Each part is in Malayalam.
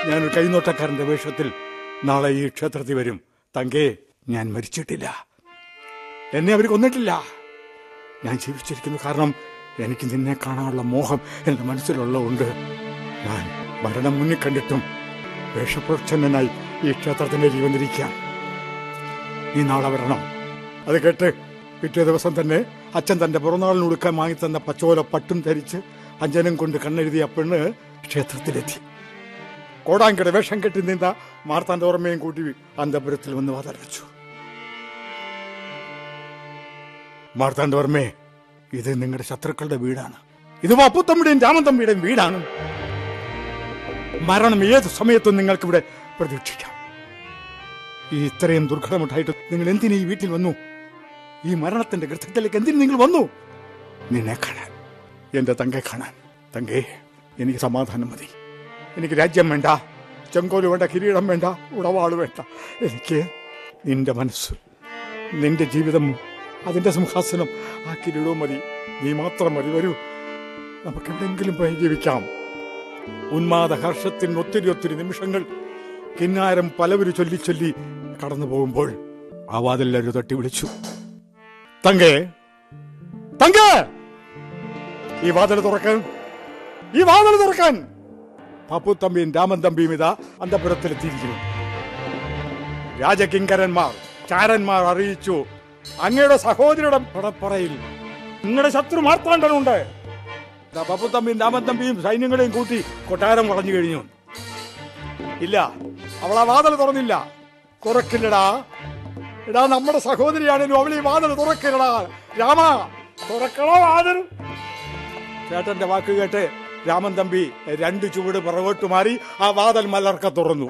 ഞാനൊരു കൈനോട്ടക്കാരന്റെ വേഷത്തിൽ നാളെ ഈ ക്ഷേത്രത്തിൽ വരും തങ്കേ ഞാൻ മരിച്ചിട്ടില്ല എന്നെ അവർ കൊന്നിട്ടില്ല ഞാൻ ജീവിച്ചിരിക്കുന്നു കാരണം എനിക്ക് നിന്നെ കാണാനുള്ള മോഹം എന്റെ മനസ്സിലുള്ളതുകൊണ്ട് ഞാൻ മരണം മുന്നിൽ കണ്ടിട്ടും വേഷപ്രച്ഛന്നനായി ഈ ക്ഷേത്രത്തിന്റെ അരികിൽ വന്നിരിക്കാം നീ നാളെ വരണം അത് കേട്ട് പിറ്റേ ദിവസം തന്നെ അച്ഛൻ തന്റെ പിറന്നാളിന് ഉടുക്കാൻ വാങ്ങിത്തന്ന പച്ചോല പട്ടും ധരിച്ച് അഞ്ജനം കൊണ്ട് കണ്ണെഴുതിയ പെണ്ണ് ക്ഷേത്രത്തിലെത്തി കോടാങ്കട വേഷം കെട്ടി നിന്ന മാർത്താന്റെ ഓർമ്മയും കൂട്ടി അന്തപുരത്തിൽ വന്ന് വാതടച്ചു മാർത്താന്റെ ഓർമ്മേ ഇത് നിങ്ങളുടെ ശത്രുക്കളുടെ വീടാണ് ഇത് അപ്പുത്തമ്മിയുടെയും രാമന്തമ്മിയുടെയും വീടാണ് മരണം ഏത് സമയത്തും നിങ്ങൾക്ക് ഇവിടെ പ്രതീക്ഷിക്കാം ഈ ഇത്രയും ദുർഘടമുണ്ടായിട്ട് നിങ്ങൾ എന്തിനു ഈ വീട്ടിൽ വന്നു ഈ മരണത്തിന്റെ ഗൃഹത്തിലേക്ക് എന്തിനു നിങ്ങൾ വന്നു നിന്നെ കാണാൻ എന്റെ തങ്കെ കാണാൻ തങ്കേ എനിക്ക് സമാധാനം മതി എനിക്ക് രാജ്യം വേണ്ട ചെങ്കോല് വേണ്ട കിരീടം വേണ്ട ഉടവാള് വേണ്ട എനിക്ക് നിന്റെ മനസ്സ് നിന്റെ ജീവിതം അതിന്റെ സിംഹാസനം ആ കിരീടവും മതി നീ മാത്രം മതി വരൂ നമുക്ക് എവിടെയെങ്കിലും പോയി ജീവിക്കാം ഉന്മാദ ഹർഷത്തിന് ഒത്തിരി ഒത്തിരി നിമിഷങ്ങൾ കിന്നാരം പലവര് ചൊല്ലി ചൊല്ലി കടന്നു പോകുമ്പോൾ ആ വാതിലൊരു തട്ടി വിളിച്ചു തങ്കേ തങ്കേ ഈ വാതിൽ തുറക്കാൻ ഈ വാതിൽ തുറക്കാൻ പപ്പു തമ്പിയും രാമൻ തമ്പിയും ഇതാ അന്തപുരത്തിലെത്തിയിരിക്കുന്നു രാജകിങ്കരന്മാർ ചാരന്മാർ അറിയിച്ചു അങ്ങയുടെ സഹോദരിയുടെ പടപ്പറയിൽ നിങ്ങളുടെ ശത്രു മാർത്താണ്ഡനുണ്ട് ദാ പപ്പു തമ്പിയും രാമൻ തമ്പിയും സൈന്യങ്ങളെയും കൂട്ടി കൊട്ടാരം വളഞ്ഞു കഴിഞ്ഞു ഇല്ല അവൾ ആ വാതിൽ തുറന്നില്ല തുറക്കില്ലടാ എടാ നമ്മുടെ സഹോദരിയാണേലും അവൾ ഈ വാതിൽ തുറക്കില്ലടാ രാമ തുറക്കണോ വാതിൽ ചേട്ടന്റെ വാക്ക് കേട്ട് രാമൻ തമ്പി രണ്ട് ചുവട് പിറകോട്ട് മാറി ആ വാതിൽ മലർക്ക തുറന്നു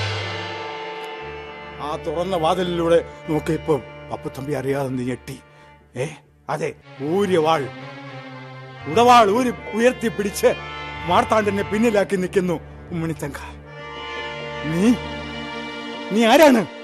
ആ തുറന്ന വാതിലിലൂടെ നോക്കിയപ്പോ അപ്പുത്തമ്പി അറിയാതെ നീ ഞെട്ടി ഏ അതെ ഊരിയ വാൾ ഉടവാൾ ഊരി ഉയർത്തി പിടിച്ച് മാർത്താണ്ഡനെ പിന്നിലാക്കി നിൽക്കുന്നു ഉമ്മണിത്തങ്ക നീ നീ ആരാണ്